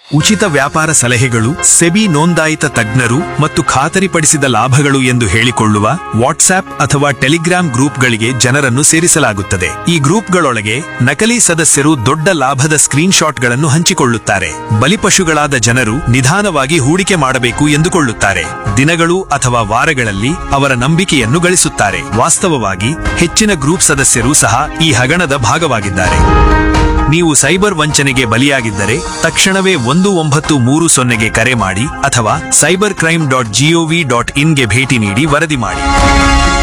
ಉಚಿತ ವ್ಯಾಪಾರ ಸಲಹೆಗಳು ಸೆಬಿ ನೋಂದಾಯಿತ ತಜ್ಞರು ಮತ್ತು ಖಾತರಿಪಡಿಸಿದ ಲಾಭಗಳು ಎಂದು ಹೇಳಿಕೊಳ್ಳುವ ವಾಟ್ಸ್ಆಪ್ ಅಥವಾ ಟೆಲಿಗ್ರಾಂ ಗ್ರೂಪ್ಗಳಿಗೆ ಜನರನ್ನು ಸೇರಿಸಲಾಗುತ್ತದೆ ಈ ಗ್ರೂಪ್ಗಳೊಳಗೆ ನಕಲಿ ಸದಸ್ಯರು ದೊಡ್ಡ ಲಾಭದ ಸ್ಕ್ರೀನ್ಶಾಟ್ಗಳನ್ನು ಹಂಚಿಕೊಳ್ಳುತ್ತಾರೆ ಬಲಿಪಶುಗಳಾದ ಜನರು ನಿಧಾನವಾಗಿ ಹೂಡಿಕೆ ಮಾಡಬೇಕು ಎಂದುಕೊಳ್ಳುತ್ತಾರೆ ದಿನಗಳು ಅಥವಾ ವಾರಗಳಲ್ಲಿ ಅವರ ನಂಬಿಕೆಯನ್ನು ಗಳಿಸುತ್ತಾರೆ ವಾಸ್ತವವಾಗಿ ಹೆಚ್ಚಿನ ಗ್ರೂಪ್ ಸದಸ್ಯರು ಸಹ ಈ ಹಗಣದ ಭಾಗವಾಗಿದ್ದಾರೆ ನೀವು ಸೈಬರ್ ವಂಚನೆಗೆ ಬಲಿಯಾಗಿದ್ದರೆ ತಕ್ಷಣವೇ ಒಂದು ಒಂಬತ್ತು ಮೂರು ಸೊನ್ನೆಗೆ ಕರೆ ಮಾಡಿ ಅಥವಾ cyber crime dot G O V dot ಇನ್ಗೆ ಭೇಟಿ ನೀಡಿ ವರದಿ ಮಾಡಿ